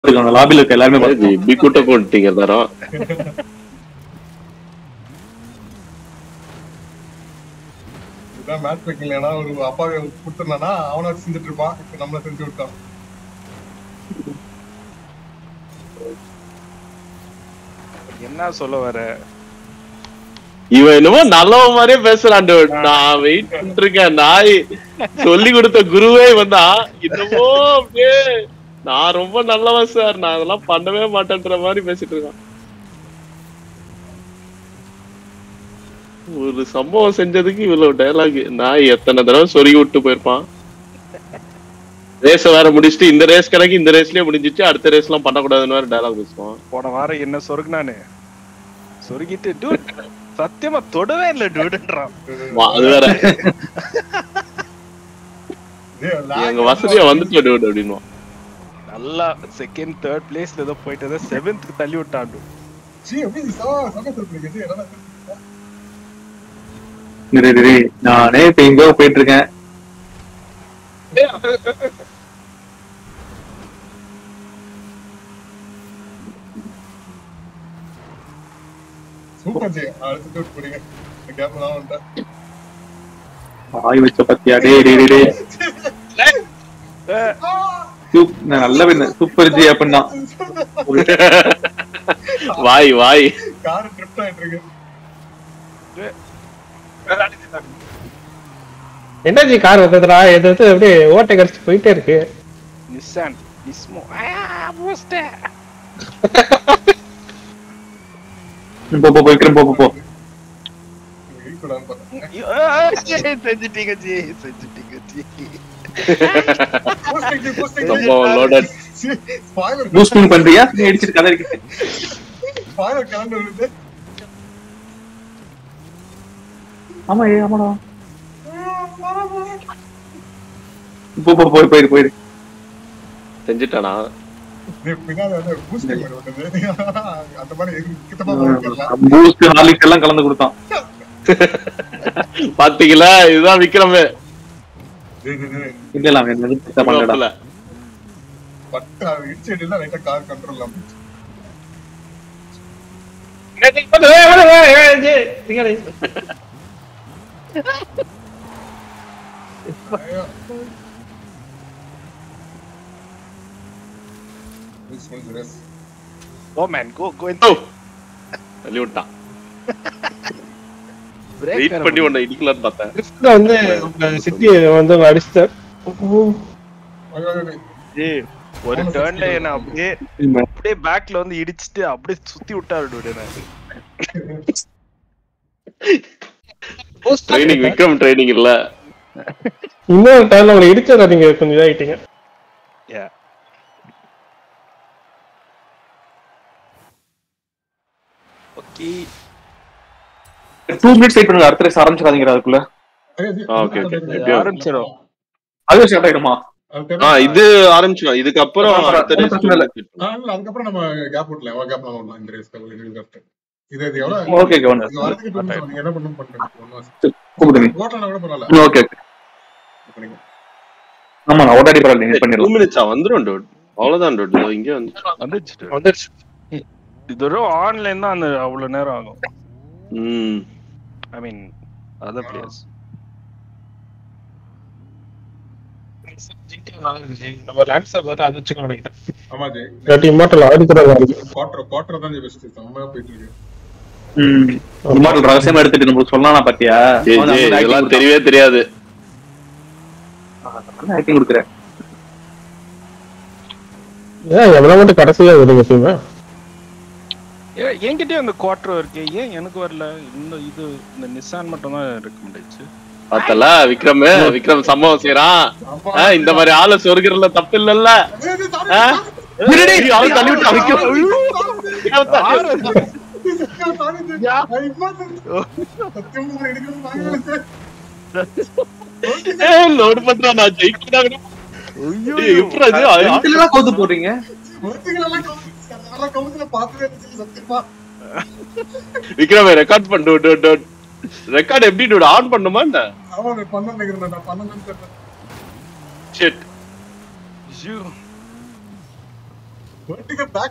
இருக்காங்க லாபில இருக்க எல்லாருமே பார்த்துக்கோங்க. இப்படி கூட்ட போட்டீங்க தரோம் இதுதான் மேட்ச் மேக்கிங் ஏன்னா ஒரு அப்பாவை கொடுத்துருந்தானா அவனை வச்சு செஞ்சுட்டு இருப்பான் இப்ப நம்மள செஞ்சு விட்டான் என்ன சொல்ல வர இவன் என்னமோ நல்லவன் மாதிரியே பேசுறான் dude. நான் வெயிட் பண்ணிட்டு இருக்கேன் நாய் சொல்லி கொடுத்த குருவே வந்தா என்னமோ அப்படியே நான் ரொம்ப நல்லவன் சார் நான் அதெல்லாம் பண்ணவே மாட்டேன்ற மாதிரி பேசிட்டு இருக்கான் ஒரு சம்பவம் செஞ்சதுக்கு இவ்வளவு டயலாக் நாய் எத்தனை தடவை சொருகி விட்டு போயிருப்பான் ரேஸ வேற முடிச்சுட்டு இந்த ரேஸ் கணக்கு இந்த ரேஸ்லயே முடிஞ்சிச்சு அடுத்த ரேஸ் எல்லாம் பண்ணக்கூடாதுன்னு வேற டயலாக் பேசுவான் போன வாரம் என்ன சொருகுனானு சொருகிட்டு டூட் சத்தியமா தொடவே இல்ல டூடுன்றான் வா, அது வேற டேய், lag எங்க வசதியா வந்துட்டு dude அப்படின்னுவான் நல்லா செகண்ட் தேர்ட் பிளேஸ்ல ஏதோ போயிட்டு செவன்த் தள்ளி விட்டான் dude. சீ, எப்படி நீ சா- சமயம் சொல்றீங்க? டேய், என்னடா இது? இரு, இரு, இரு. நானே இப்ப எங்கோ போயிட்டு இருக்கேன் சூப்பர் ஜி அடுத்து விட்டு போறீங்க இந்த கேப் தான் வந்துட்டேன் ஆய் வச்ச பத்தியா டே டே டே டே அஹ், சூப் நான் நல்ல பண்ண சூப்பர் ஜி அப்படின்னா வாய் வாய் கார் ட்ரிப்ட் ஆயிட்டு இருக்கு என்னஜி கார் வந்ததுடா எது எது அப்படியே ஓட்டை கடிச்சு போயிட்டே இருக்கு நிசான் நிஸ்மோ ஆ, போஸ்டர். போ போ போ விக்ரம் போ போ போ ஈக்குவலான்னு பார்த்தேன் ஐயோ, ஆ, செஞ்சுட்டீங்க ஜி செஞ்சுட்டீங்க ஜி Posting, posting. சம்பவம் loaded. சீ, spoiler, பூஸ்ட் பண்றியா நீ அடிச்சிட்டு கதை இருக்கு spoiler கிளம்பி விழுது. ஆமா ஏ ஆமாடா போ போ போய் போயிரு போயிரு செஞ்சுட்டானா டேய், பின்னாடி வந்து boosting மாதிரி விட்டது. அந்த மாதிரி எங்க கிட்டமா வரலாம். பூஸ்ட் ஹார்லிக்ஸ் எல்லாம் கலந்து கொடுத்தான் பாத்தீங்களா இதுதான் விக்ரமே டேய், டேய், டேய். இல்ல இல்ல அவன் நிறுத்த பண்ணடா விக்ரம்ல. பட்டு அது இடிச்சு அடியில லைட்டா கார் கண்ட்ரோல் இல்லாம போச்சு. ஐயோ. This one's race. Oh man go go oh, தள்ளி விட்டான் வெயிட் பண்ணி உன்னை இடிக்கலான்னு பார்த்தேன் கிறிஸ்துவ வந்து உங்க சிட்டியை வந்து அடிச்சிட்டார் ஐயோ, ஐயோ, ஐயோ. ஜி ஒரு டர்ன்ல என்ன அப்படியே அப்படியே பேக்ல வந்து இடிச்சிட்டு அப்படியே சுத்தி விட்டாரு dude என்ன ட்ரைனிங் விக்ரம் ட்ரைனிங் இல்ல இன்னொரு டைம்ல உங்களை இடிச்சதா நீங்க கொஞ்சம் இதாயிட்டீங்க yeah okay two minutes wait பண்ணுங்க அடுத்த ரேஸ் ஆரம்பிச்சிடாதீங்க அதுக்குள்ள ஐயோ, இது- ஆ, okay, okay. இது- எப்படியோ. ஆரம்பிச்சிடும் அது ஸ்டார்ட் ஆயிடுமா அது ஆ இது ஆரம்பிச்சிடும் இதுக்கப்புறம் அப்புறம் அடுத்த race பிரச்சனை இல்ல. ஆ, இல்ல, அதுக்கப்புறம் நம்ம கேப் விடலாம் எவ்வளவு கேப் விடலாம் இந்த ரேஸ்க்கு இது இது எவ்வளவு ஓகே ஓகே ஒன்று இது வரதுக்கு two minutes நீங்க என்ன பண்ணணும் பண்ணுங்க ஒண்ணும் கூப்பிடுங்க ஓட்டலாம் கூட பரவாயில்ல ஓகே ஓகே பண்ணிக்கோ. ஆமா நான் ஓட்டாடி பரவாயில்ல நீங்க டூ பண்ணிடலாம் மினிட்ஸா வந்துரும் டோட் அவ்வளவுதான் டோட் இங்க வந்து வந்துச்சு dude. வந்துருச்சு இது ஒரு ஆன்லைன் தான் அந்த அவ்வளவு நேரம் ஆகும் ம் ஐ மீன் அதர் பிளேஸ் நம்ம லேண்ட்ஸை பார்த்து அதை வச்சுக்க நினைக்கிறேன் ஆமா ஜி இல்லாட்டி இம்மாட்டல் ஆடிக்கிறதா இருக்கு குவார்டர் குவார்டர் தான் பெஸ்ட் செம்மையா போயிட்டு இருக்கு ம் இம்மாடல் ரகசியமா எடுத்துட்டு நம்மளுக்கு சொல்லலாம் பாத்தியா ஜே, ஜே, இதெல்லாம் தெரியவே தெரியாது ஆக்டிங் கொடுக்குறேன் ஏன் எவ்வளவு மட்டும் கடைசியா வருது எப்பயுமே என்கிட்டயும் அந்த குவார்டர் இருக்கு ஏன் எனக்கு வரல இந்த இது இந்த நிசான் மட்டும் தான் இருக்க முடிச்சு பார்த்தல விக்ரம் விக்ரம் சம்பவம் செய்யறான் ஆமா. ஆ, இந்த மாதிரி ஆளை சொருகிறதுல தப்பு இல்லல்ல ஏய், இது sorry. ஆ? இருடி, அவன் தள்ளி விட்டான், விக்ரம். Sorry ஜி. நான் imagine. சத்தியமா உங்களை எடுக்கணும்னு நான் நினைச்சேன். ஏய், load பண்றான், நான் ஜெயிக்கணும். ஏய், எப்படிடா இது? அது- இதுல தான் கவுத்து போடுறீங்க ஒருத்தங்களெல்லாம் கவுத்து- அதெல்லாம் கவுத்துல பார்த்ததே இருந்துச்சு சத்தியமா. விக்ரம் ரெக்கார்ட் பண்ணு ரெக்கார்ட் எப்படி dude? ஆன் பண்ணுமா என்ன ஆமா, நான் பண்ணேன்னு நினைக்கிறேன். நான் பண்ணணும்னு தெரியல. Shit. ஐயோ. வெட்டுக்க back